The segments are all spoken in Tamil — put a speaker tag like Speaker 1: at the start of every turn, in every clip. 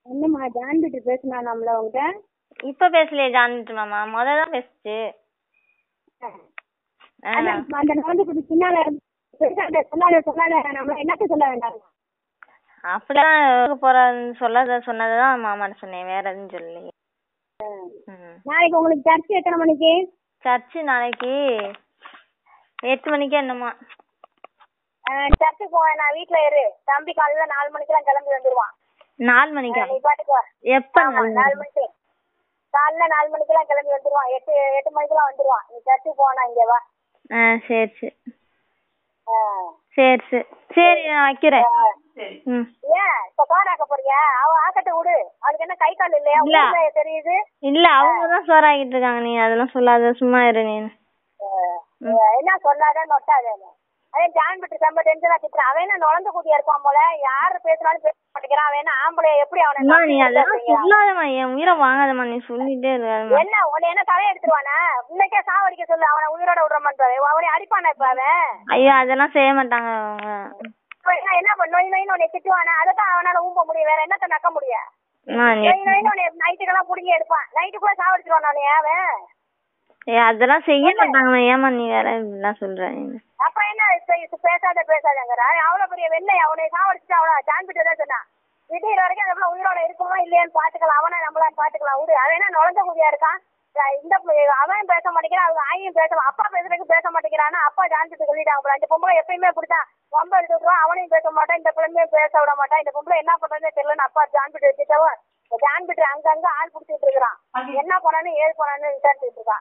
Speaker 1: என்னம்மா ஜான்பிட்டு பேசினா நம்மள உங்ககிட்ட
Speaker 2: இப்ப பேசலையே ஜான்விட்டு மாமா முத தான் பேசுச்சு ஆ.
Speaker 1: அந்த அந்த நலந்துக்குடி பின்னால பெருசாண்ட சொல்லாத சொல்லாத நம்மள என்னத்த சொல்ல வேண்டாம்
Speaker 2: அப்படிலாம் இருக்க போறேன்னு சொல்லாத சொன்னதுதான் மாமான்னு சொன்னேன் வேற எதுவும் சொல்லலையே ம்.
Speaker 1: நாளைக்கு உங்களுக்கு சர்ச் எத்தனை மணிக்கு
Speaker 2: சர்ச்சு நாளைக்கு எட்டு மணிக்கு என்னமா
Speaker 1: சர்ச்சுக்கு போவேன் நான் வீட்டுல இரு தம்பி காலையில நாலு மணிக்கெல்லாம் கிளம்பி வந்துருவான்
Speaker 2: நாலு மணிக்கா
Speaker 1: நீ பாட்டுக்கு வா
Speaker 2: எப்ப
Speaker 1: ஆமா,
Speaker 2: நாலு
Speaker 1: நாலு
Speaker 2: மணிக்கு?
Speaker 1: மணிக்கு காலைல நாலு மணிக்கெல்லாம் கிளம்பி வந்துருவான் எட்டு எட்டு மணிக்கெல்லாம் வந்துருவான் நீ சர்ச்சுக்கு போனா இங்க வா
Speaker 2: ஆ சரி சரி
Speaker 1: ஆ.
Speaker 2: சரி சரி சரி நான் வைக்கிறேன் ம்
Speaker 1: ஏன் இப்ப கார் ஆக்க போறியா அவ ஆக்கட்ட விடு அவளுக்கு என்ன கை கால் இல்லையா
Speaker 2: இல்ல.
Speaker 1: ஊர்ல தெரியுது
Speaker 2: இல்ல அவங்க தான் சோறாக்கிட்டு இருக்காங்க நீ அதெல்லாம் சொல்லாத சும்மா இரு நீ
Speaker 1: அஹ் என்ன சொல்லாத நொட்டாதேன்னு அதே ஜான் பிட்டு செம்ம டென்ஷனா திட்டுறான் அவன் என்ன நுழந்து கூட்டியா இருப்பான் போல யாரு பேசினாலும் பேச மாட்டேங்கிறான் அவன் என்ன ஆம்பளை எப்படி அவனை
Speaker 2: அம்மா
Speaker 1: நம்பி
Speaker 2: நீ அதெல்லாம்
Speaker 1: பேசுறீங்க?
Speaker 2: சொல்லாதம்மா என் உயிரை வாங்காதம்மா நீ சொல்லிட்டே இருக்காதம்மா
Speaker 1: என்ன உன்னை என்ன தலையை எடுத்துருவானா இன்னைக்கே சாவடிக்க சொல்லு அவனை உயிரோட விடுறமான்னு அவனை அடிப்பானா இப்ப அவன்
Speaker 2: ஐயோ அதெல்லாம் செய்ய மாட்டாங்க அவங்க
Speaker 1: இப்ப என்ன என்ன பண்ண நொய் நொய்னு உன்னை திட்டுவானா அதைத்தான் அவனால ஊம்ப முடியும் வேற என்னத்த நக்க முடியும்
Speaker 2: அம்மா நீ
Speaker 1: நொய் நொய்னு உன்னை நைட்டுக்கெல்லாம் புடுங்கி எடுப்பான் நைட்டு கூட சாவடிச்சிருவான் அவனை அவன்
Speaker 2: ஏ அதெல்லாம் செய்ய மாட்டாங்கம்மா ஏமா நீ வேற இப்படிலாம் சொல்ற நீ
Speaker 1: அப்ப என்ன இப்ப இப்ப பேசாத பேசாதங்கிற அவ்வளவு பெரிய வெள்ளை அவனை சாவடிச்சுட்டு அவனை ஜான்பிட்டு தான் சொன்னான் விடியிற வரைக்கும் அந்த பிள்ளை உயிரோட இருக்குமா இல்லையான்னு பாத்துக்கலாம் அவனை நம்மளான்னு பாத்துக்கலாம் விடு அவன் என்ன நுழைஞ்ச குதியா இருக்கான் அஹ் இந்த பு- அவன் பேச மாட்டேங்கிறான் அவங்க ஆயும் பேசலாம் அப்பா பேசுறதுக்கு பேச மாட்டேங்கிறான்னா அப்பா ஜான்பிட்டு சொல்லிட்டாங்க போல இந்த பொம்பளை எப்பயுமே இப்படித்தான் ரொம்ப எடுத்து விட்டுருவான் அவனையும் பேச மாட்டான் இந்த பிள்ளையும் பேச விட மாட்டான் இந்த பொம்பளை என்ன பண்றதுன்னு தெரியலன்னு அப்பா ஜான்பிட்டு வச்சுட்டவன் ஜான்பிட்டு அங்கங்க ஆள் பிடிச்சிட்டு இருக்கிறான் என்ன பண்ணான்னு ஏது பண்ணான்னு விசாரிச்சுட்டு இருக்கான்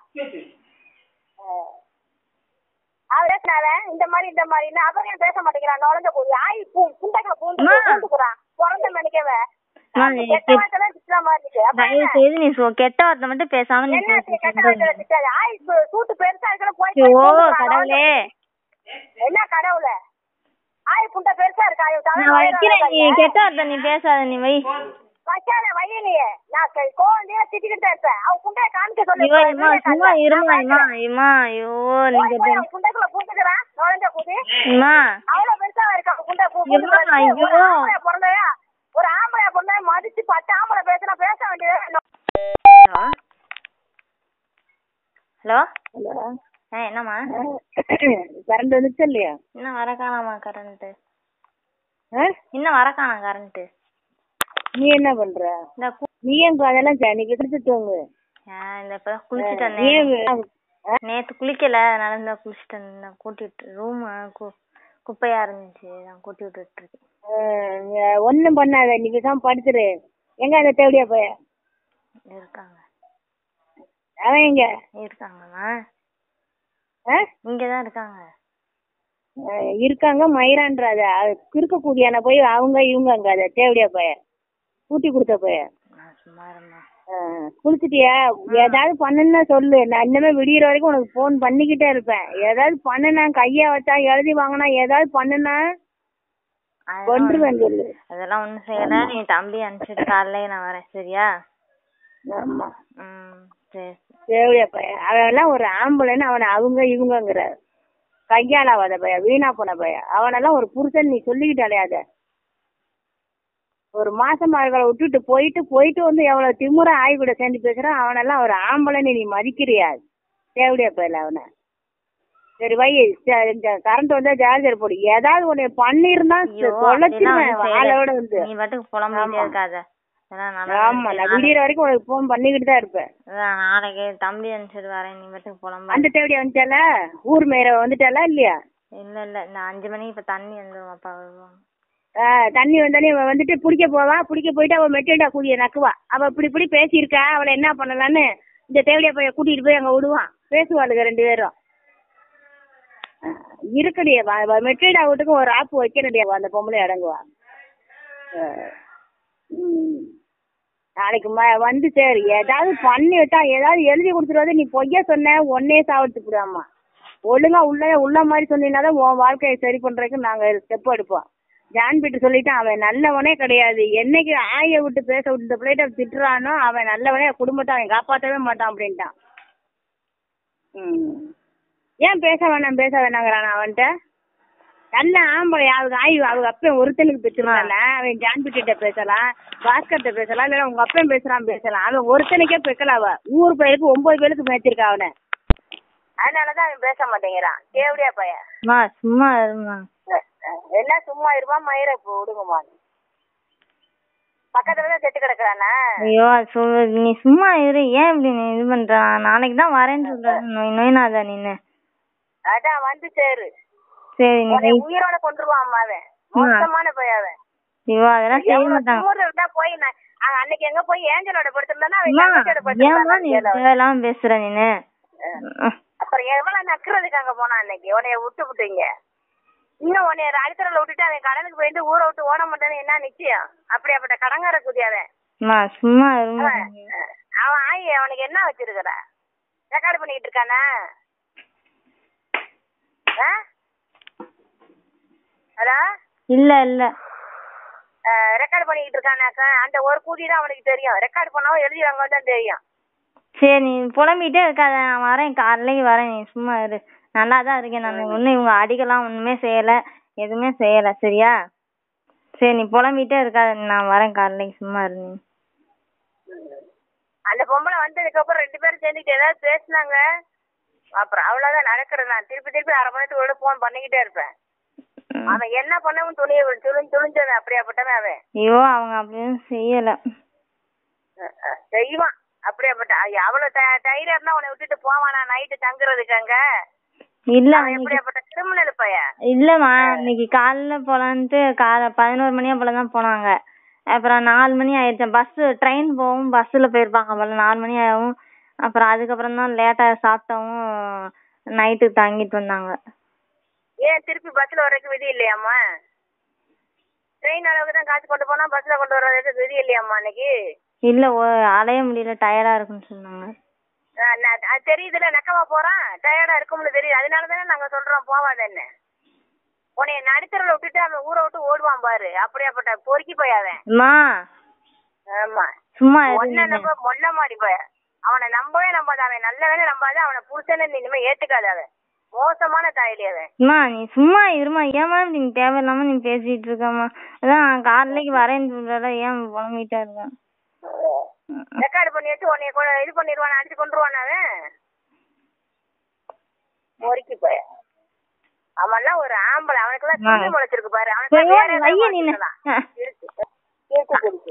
Speaker 1: அஹ் அவன் பேசினாவன் இந்த மாதிரி இந்த மாதிரி அவன் ஏன் பேச மாட்டேங்கிறான் நுழைஞ்ச போய் ஆய் பூ புண்டைக்குள்ள பூந்து
Speaker 2: அம்மா.
Speaker 1: பூந்துக்குறான் பிறந்த மணிக்கவன்
Speaker 2: அம்மா, நீ
Speaker 1: கெட்ட
Speaker 2: கெட்-
Speaker 1: வார்த்தை திட்டுற மாதிரி இருக்கு அப்ப
Speaker 2: தயவு
Speaker 1: என்ன?
Speaker 2: செய்து நீ சொ- கெட்ட வார்த்தை மட்டும் பேசாம நீ
Speaker 1: என்ன
Speaker 2: பேசு
Speaker 1: கெட்ட வார்த்தை திட்டாது ஆய் சூ- சூட்டு பெருசா இருக்கணும் போய்
Speaker 2: ஐயோ
Speaker 1: போய் பூந்துக்குறான்.
Speaker 2: கடவுளே
Speaker 1: என்ன கடவுள ஆய் புண்டை பெருசா இருக்கா இவன் தலை
Speaker 2: நான்
Speaker 1: வயிறு
Speaker 2: வைக்கிறேன் நீ
Speaker 1: வளர்க்காத.
Speaker 2: கெட்ட வார்த்தை நீ பேசாத நீ வை
Speaker 1: வைக்காத வைய நீ நான் க- கோவம் தீர திட்டிக்கிட்டு தான் இருப்பேன் அவன் புண்டைய காமிக்க சொல்லு
Speaker 2: ஐயோ
Speaker 1: இப்ப
Speaker 2: இம்மா
Speaker 1: வீடியோ
Speaker 2: சும்மா
Speaker 1: கால்ல.
Speaker 2: இருமா
Speaker 1: நான்
Speaker 2: இம்மா
Speaker 1: பார்க்கிறேன்.
Speaker 2: இம்மா ஐயோ நீ
Speaker 1: போய்
Speaker 2: கெட்ட
Speaker 1: போய் அவன் புண்டைக்குள்ள பூந்துக்கிறான் நுழைஞ்ச கூதி
Speaker 2: இம்மா
Speaker 1: அவ்வளவு பெருசா இருக்கா அவன் புண்டை பூ-
Speaker 2: ஐயோ,
Speaker 1: பூந்துக்கிறது.
Speaker 2: ஐயோ.
Speaker 1: ஒரு ஆம்பளை பிறந்தவன் ஒரு ஆம்பளை பிறந்தா மதிச்சு பத்து ஆம்பளை பேசினா பேச வேண்டியது
Speaker 2: ஹலோ ஹலோ
Speaker 1: ஹலோ
Speaker 2: ஆ என்னம்மா
Speaker 1: கரண்ட் வந்துச்சு இல்லையா
Speaker 2: இன்னும் வர காணாமா கரண்ட் இன்னும் வர காணாம் கரண்ட்
Speaker 1: நீ என்ன பண்ற
Speaker 2: இந்த கு-
Speaker 1: நீ ஏன் அதெல்லாம் நீ கிடச்சு தூங்கு
Speaker 2: ஆ, இந்த இப்பதான் குளிச்சுட்டு
Speaker 1: நீ
Speaker 2: வந்தேன்
Speaker 1: ஏன் ஆ?
Speaker 2: நேத்து குளிக்கல அதனால இந்த குளிச்சுட்டு வந்தேன் கூட்டிட்டு ரூம் குப்பையா இருந்துச்சு நான் கூட்டி விட்டுட்டு இருக்கேன்
Speaker 1: ஆ, ஒண்ணும் பண்ணாத நீ பேசாம படுத்துரு எங்க அந்த தேவடியா போய
Speaker 2: இருக்காங்க
Speaker 1: அவன் எங்க
Speaker 2: இருக்காங்கம்மா
Speaker 1: ஆ?
Speaker 2: இங்கதான் இருக்காங்க
Speaker 1: ஆ, இருக்காங்க மயிரான்றாத கிறுக்க கூடியான போய் அவங்க இவங்க அங்க அத தேவடியா போய கூட்டி கொடுத்த போய
Speaker 2: நான் சும்மா இருந்தேன்
Speaker 1: குளிச்சிட்டியா ஏதாவது பண்ணுன்னா சொல்லு நான் இன்னமே விடியற வரைக்கும் உனக்கு ஃபோன் பண்ணிக்கிட்டே இருப்பேன் ஏதாவது பண்ணுனா கைய வச்சா எழுதி வாங்கினா ஏதாவது பண்ணுனா
Speaker 2: அதெல்லாம்
Speaker 1: கொன்றுவேன் சொல்லு
Speaker 2: அதெல்லாம் ஒண்ணும் செய்யல நீ தம்பி அனுப்பிச்சிட்டு காலையில நான் வரேன் சரியா
Speaker 1: ஆமா
Speaker 2: ம் சரி
Speaker 1: தேவடியா பையன் அவன் எல்லாம் ஒரு ஆம்பளைன்னு அவனை அவங்க இவங்கங்கிற கையாளாவாத பைய வீணா போன பைய அவனெல்லாம் ஒரு புருஷன் நீ சொல்லிக்கிட்டு அலையாத ஒரு மாசமார்களை விட்டுட்டு போயிட்டு போயிட்டு வந்து எவ்வளவு திமுற ஆய் கூட சேர்ந்து பேசுறான் அவனெல்லாம் ஒரு ஆம்பளைன்னு நீ மதிக்கிறியா தேவடியா பையல அவனை சரி வை ச- இந்த கரண்ட் வந்தா ஜார்ஜர் போடு ஏதாவது உன்னை பண்ணிருந்தா
Speaker 2: ஐயோ
Speaker 1: தொலைச்சிருவேன்
Speaker 2: அப்படிலாம் ஒண்ணும்
Speaker 1: வாழோட
Speaker 2: செய்யல.
Speaker 1: வந்து
Speaker 2: நீ பாட்டுக்கு புலம்பிட்டே
Speaker 1: ஆமா.
Speaker 2: இருக்காத அதான் நல்லா
Speaker 1: ஆமா நான் விடியற வரைக்கும் உனக்கு ஃபோன் பண்ணிக்கிட்டு தான் இருப்பேன்
Speaker 2: அதான் நாளைக்கு தம்பி அனுப்பிச்சிட்டு வரேன் நீ பாட்டுக்கு புலம்ப
Speaker 1: அந்த தேவடியா வந்துட்டால ஊர் மேயர வந்துட்டாலா இல்லையா
Speaker 2: இல்ல இல்ல இந்த அஞ்சு மணிக்கு இப்ப தண்ணி வந்துரும் அப்பா வருவாங்க
Speaker 1: ஆ, தண்ணி வந்தானே இவன் வந்துட்டு பிடிக்க போவா பிடிக்க போயிட்டு அவன் மெட்டல்டா கூடிய நக்குவா அவ இப்படி இப்படி பேசியிருக்கா அவளை என்ன பண்ணலான்னு இந்த தேவடியா பைய கூட்டிட்டு போய் அங்க விடுவான் பேசுவாளுங்க ரெண்டு பேரும் ஆ, இருக்குடி மெட்டல்டா வீட்டுக்கு ஒரு ஆப்பு வைக்கணுடியா அந்த பொம்பளை அடங்குவா ஆ, ம். நாளைக்கு ம வந்து சரி ஏதாவது பண்ணி விட்டா ஏதாவது எழுதி கொடுத்துருவாது நீ பொய்யா சொன்ன ஒன்னே சாவடிச்சு விடாமா ஒழுங்கா உள்ள உள்ள மாதிரி சொன்னீங்கன்னா உன் வாழ்க்கையை சரி பண்றதுக்கு நாங்க ஸ்டெப் எடுப்போம் ஜான் பீட்டர் சொல்லிட்டான் அவன் நல்லவனே கிடையாது என்னைக்கு ஆய விட்டு பேச விட்டு இந்த பிள்ளைகிட்ட திட்டுறானோ அவன் நல்லவனே குடும்பத்தை அவன் காப்பாற்றவே மாட்டான் அப்படின்ட்டான் ம். ஏன் பேச வேணாம் பேச வேணாங்கிறான் அவன்கிட்ட நல்ல ஆம்பளை அவங்க ஆயி அவங்க அப்பன் ஒருத்தனுக்கு பெற்றிருக்கான அவன் ஜான்பிட்ட பேசலாம் பாஸ்கர்ட்ட பேசலாம் இல்ல உங்க அப்பன் பேசுறான் பேசலாம் அவன் ஒருத்தனுக்கே பெக்கல அவ நூறு பேருக்கு ஒன்பது பேருக்கு மேய்ச்சிருக்கா அவனை அதனாலதான் அவன் பேச மாட்டேங்கிறான் தேவடியா பையன்
Speaker 2: அம்மா சும்மா இருமா
Speaker 1: எல்லாம் சும்மா இருப்பான் மயிரை இப்போ விடுங்கம்மா பக்கத்துல தான் செத்து கிடக்குறானா
Speaker 2: ஐயோ அது சொல்லு நீ சும்மா இரு ஏன் இப்படி நீ இது பண்ற நாளைக்கு தான் வரேன்னு சொல்றேன் நொய் நொய்னாதா நீனு
Speaker 1: அதான் வந்து சேரு
Speaker 2: சரி நீ
Speaker 1: உன்னை
Speaker 2: வை.
Speaker 1: உயிரோட கொண்டுருவான் அம்மா அவன் மோசமான பையன் அவன்
Speaker 2: ஐயோ அதெல்லாம் செய்ய
Speaker 1: எவ்வளவு
Speaker 2: மாட்டாங்க
Speaker 1: திமிரு இருந்தா போய் நான் அவன் அன்னைக்கு எங்க போய் ஏஞ்சலோட படுத்திருந்தானா அவன்
Speaker 2: அம்மா
Speaker 1: தங்கச்சியோட
Speaker 2: ஏமா நீ
Speaker 1: படுத்திருந்தானா
Speaker 2: தேவையில்லாம பேசுற நீனு அஹ்.
Speaker 1: அப்புறம் எவ்வளவு நக்குறதுக்கு அங்க போனான் அன்னைக்கு உன்னைய விட்டு விட்டீங்க இன்னும் உன்னைய அழுத்தறல விட்டுட்டு அவன் கடனுக்கு போயிட்டு ஊரை விட்டு ஓட மாட்டான்னு என்ன நிச்சயம் அப்படியாப்பட்ட கடங்கார குதி அவன்
Speaker 2: அம்மா சும்மா இருமா
Speaker 1: அவன் ஆயி அவனுக்கு என்ன வச்சிருக்கிற ரெக்கார்டு பண்ணிட்டு இருக்கானா ஆ? ஹலோ
Speaker 2: இல்ல இல்ல
Speaker 1: ரெக்கார்டு பண்ணிட்டு இருக்கானாக்கா அந்த ஒரு கூதி தான் அவனுக்கு தெரியும் ரெக்கார்டு பண்ணாவும் எழுதி வாங்க தான் தெரியும்
Speaker 2: சரி நீ புலம்பிட்டே இருக்காத நான் வரேன் காலையிலேக்கு வரேன் நீ சும்மா இரு நல்லா தான் இருக்கேன் நான் ஒன்றும் இவங்க அடிக்கலாம் ஒண்ணுமே செய்யல எதுவுமே செய்யல சரியா சரி நீ புலம்பிட்டே இருக்காத நான் வரேன் காலையிலேக்கு சும்மா இரு நீ
Speaker 1: அந்த பொம்பளை வந்ததுக்கு அப்புறம் ரெண்டு பேரும் சேர்ந்துட்டு ஏதாவது பேசுனாங்க அப்புறம் அவ்வளவுதான் நடக்கிறது நான் திருப்பி திருப்பி அரை மணி நேரத்துக்கு போன் பண்ணிக்கிட்டே இருப்பேன்
Speaker 2: ம்.
Speaker 1: அவன் என்ன பண்ணவும் துணிய துணி துணிஞ்சவன் அப்படியாப்பட்டவன் அவன்
Speaker 2: ஐயோ அவங்க அப்படியும் செய்யல
Speaker 1: அஹ் அஹ் செய்வான் அப்படியாப்பட்ட ஐயா, அவ்வளவு த- தைரியம் இருந்தா உன்னை விட்டுட்டு போவானா நைட்டு தங்குறதுக்கு அங்க
Speaker 2: இல்ல
Speaker 1: அவன்
Speaker 2: அன்னைக்கு
Speaker 1: எப்படியாப்பட்ட கிரிமினல் பையன்
Speaker 2: இல்லம்மா இன்னைக்கு காலைல போலான்ட்டு காலை பதினோரு மணியா போல தான் போனாங்க அப்புறம் நாலு மணி ஆயிடுச்சு பஸ் ட்ரெயின் போகவும் பஸ்ல போயிருப்பாங்க போல நாலு மணி ஆகும் அப்புறம் அதுக்கப்புறம் தான் லேட்டா சாப்பிட்டவும் நைட்டு தங்கிட்டு வந்தாங்க
Speaker 1: ஏன் திருப்பி பஸ்ல வர்றதுக்கு விதி இல்லையாம்மா ட்ரெயின் அளவுக்கு தான் காசு கொண்டு போனா பஸ்ல கொண்டு வர்றதுக்கு விதி இல்லையாம்மா அன்னைக்கு
Speaker 2: இல்ல ஒ- அலைய முடியல டயர்டா இருக்குன்னு சொன்னாங்க
Speaker 1: அஹ் ந- அது தெரியுதுல நக்கமா போறான் டயர்டா இருக்கும்னு தெரியுது அதனால தானே நாங்க சொல்றோம் போவாதன்னு உன்னைய நடுத்தரில் விட்டுட்டு அவன் ஊரை விட்டு ஓடுவான் பாரு அப்படியாப்பட்ட பொறுக்கி போயாவன்
Speaker 2: அம்மா
Speaker 1: ஆமா
Speaker 2: சும்மா இரு
Speaker 1: ஒன்ன
Speaker 2: நீனு.
Speaker 1: நம்ப மொல்ல மாடி போய அவனை நம்பவே நம்பாத அவன் நல்லவனே நம்பாத அவனை புருஷன்னு நீ இனிமே ஏத்துக்காத அவன் மோசமான தாயிலி அவன்
Speaker 2: அம்மா நீ சும்மா இருமா ஏமா இப்படி நீ தேவையில்லாம நீ பேசிட்டு இருக்கம்மா அதான் நான் காலையிலேக்கு வரேன்னு சொல்றல ஏன் புலம்பிட்டா இருக்கேன்
Speaker 1: ரெக்கார்டு பண்ணி வச்சு உன்னைய கொ- இது பண்ணிடுவான் அடிச்சு கொண்டுருவான் அவன் பொறுக்கி போய அவன்லாம் ஒரு ஆம்பளை அவனுக்கெல்லாம்
Speaker 2: ஆ.
Speaker 1: துணி முளைச்சிருக்கு பாரு
Speaker 2: சரி,
Speaker 1: அவனுக்கு வேற
Speaker 2: வைய
Speaker 1: ஏதாவது
Speaker 2: நீனு.
Speaker 1: வச்சிருக்கலாம்.
Speaker 2: ஆ.
Speaker 1: இருக்கு இருக்கு இருக்கு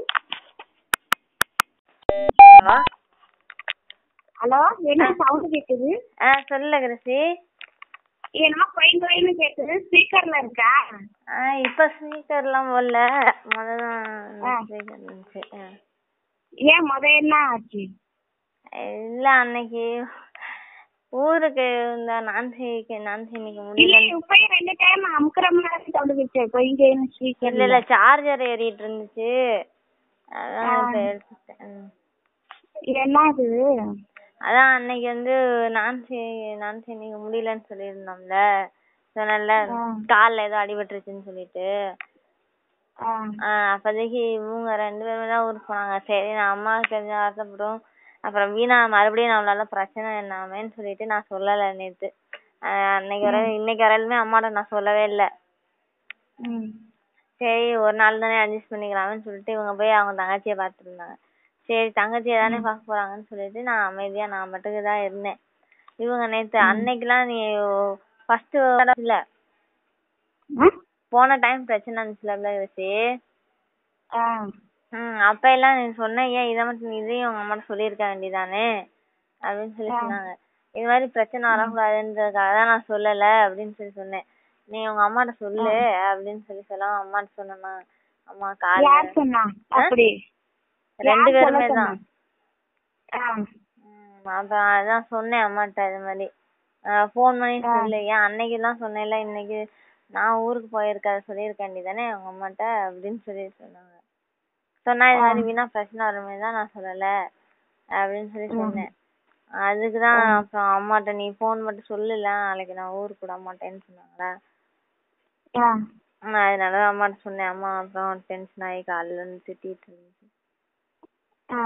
Speaker 1: ஹலோ என்ன சவுண்ட் கேக்குது
Speaker 2: ஆ சொல்லு கிருஷி
Speaker 1: என்னமோ கோயில் கோயில்னு கேக்குது ஸ்பீக்கர்ல இருக்கா
Speaker 2: ஆ இப்ப ஸ்பீக்கர்லாம் போடல முதல்ல
Speaker 1: ஆ.
Speaker 2: ஸ்பீக்கர் இருந்துச்சு ஆ.
Speaker 1: ஏன் முத என்ன ஆச்சு
Speaker 2: இல்ல அன்னைக்கு ஊருக்கு இந்த நான்சிக்கு நான்சி இன்னைக்கு
Speaker 1: இல்ல
Speaker 2: முடியல
Speaker 1: இப்பயும் ரெண்டு டைம் அமுக்குற மாதிரி சவுண்ட் கேட்டு கோயில் கோயில்
Speaker 2: இல்ல
Speaker 1: ஸ்பீக்கர்
Speaker 2: இல்ல சார்ஜர் ஏறிட்டு இருந்துச்சு அதான்
Speaker 1: ஆ.
Speaker 2: இப்ப எடுத்துட்டேன் ம்.
Speaker 1: என்ன அது
Speaker 2: அதான் அன்னைக்கு வந்து நான்சி நான்சி இன்னைக்கு முடியலன்னு சொல்லியிருந்தோம்ல சொன்னேன்ல
Speaker 1: ஆ.
Speaker 2: கால்ல ஏதோ அடிபட்டுருச்சுன்னு சொல்லிட்டு
Speaker 1: ஆ,
Speaker 2: ஆ, அப்போதைக்கு இவங்க ரெண்டு பேருமே தான் ஊருக்கு போனாங்க சரி நான் அம்மாவுக்கு தெரிஞ்ச வருத்தப்படும் அப்புறம் வீணா மறுபடியும் நம்மளால பிரச்சனை என்னாமேன்னு சொல்லிட்டு நான் சொல்லல நேத்து ஆ, அன்னைக்கு வர இன்னைக்கு வரையிலுமே அம்மாட்ட நான் சொல்லவே இல்லை
Speaker 1: ம்,
Speaker 2: சரி ஒரு நாள் தானே அட்ஜஸ்ட் பண்ணிக்கலாம்னு சொல்லிட்டு இவங்க போய் அவங்க தங்கச்சியை பார்த்துட்டு இருந்தாங்க சரி தங்கச்சியை தானே பார்க்க போறாங்கன்னு சொல்லிட்டு நான் அமைதியா நான் மட்டுக்கு தான் இருந்தேன் இவங்க நேத்து அன்னைக்கெல்லாம் நீ ஃபர்ஸ்ட் இல்ல
Speaker 1: ஆ?
Speaker 2: போன டைம் பிரச்சனை இருந்துச்சுல வச்சு
Speaker 1: ஆ,
Speaker 2: ம் அப்ப எல்லாம் நீ சொன்ன ஏன் இதை மட்டும் இதையும் உங்க அம்மாட்ட சொல்லியிருக்க வேண்டியதானே அப்படின்னு சொல்லி சொன்னாங்க இது மாதிரி பிரச்சனை வரக்கூடாதுன்றதுக்காக தான் நான் சொல்லல அப்படின்னு சொல்லி சொன்னேன் நீ உங்க அம்மாட்ட சொல்லு அப்படின்னு சொல்லி சொல்ல அம்மாட்ட சொன்னேன்னா அம்மா காலைல
Speaker 1: யார் சொன்னா அப்படி
Speaker 2: ரெண்டு
Speaker 1: யார் சொல்ல
Speaker 2: பேருமே தான்
Speaker 1: சொன்னா? ஆ,
Speaker 2: ம், அப்புறம் அதான் சொன்னேன் அம்மாட்ட இது மாதிரி ஃபோன் பண்ணி சொல்லு ஏன் அன்னைக்கு தான் சொன்னேன்ல இன்னைக்கு நான் ஊருக்கு போயிருக்க சொல்லியிருக்க வேண்டியதானே அவங்க அம்மாட்ட அப்படின்னு சொல்லி சொன்னாங்க சொன்னா இது மாதிரி வீணா பிரச்சனை வருமே தான் நான் சொல்லல அப்படின்னு சொல்லி சொன்னேன் அதுக்கு தான் அப்புறம் அம்மாட்ட நீ ஃபோன் மட்டும் சொல்லல நாளைக்கு நான் ஊருக்கு விட மாட்டேன்னு சொன்னாங்களா
Speaker 1: ஆ,
Speaker 2: நான் அதனால தான் அம்மாட்ட சொன்னேன் அம்மா அப்புறம் டென்ஷன் ஆகி காலையில இருந்து திட்டிட்டு இருந்துச்சு
Speaker 1: ஆ.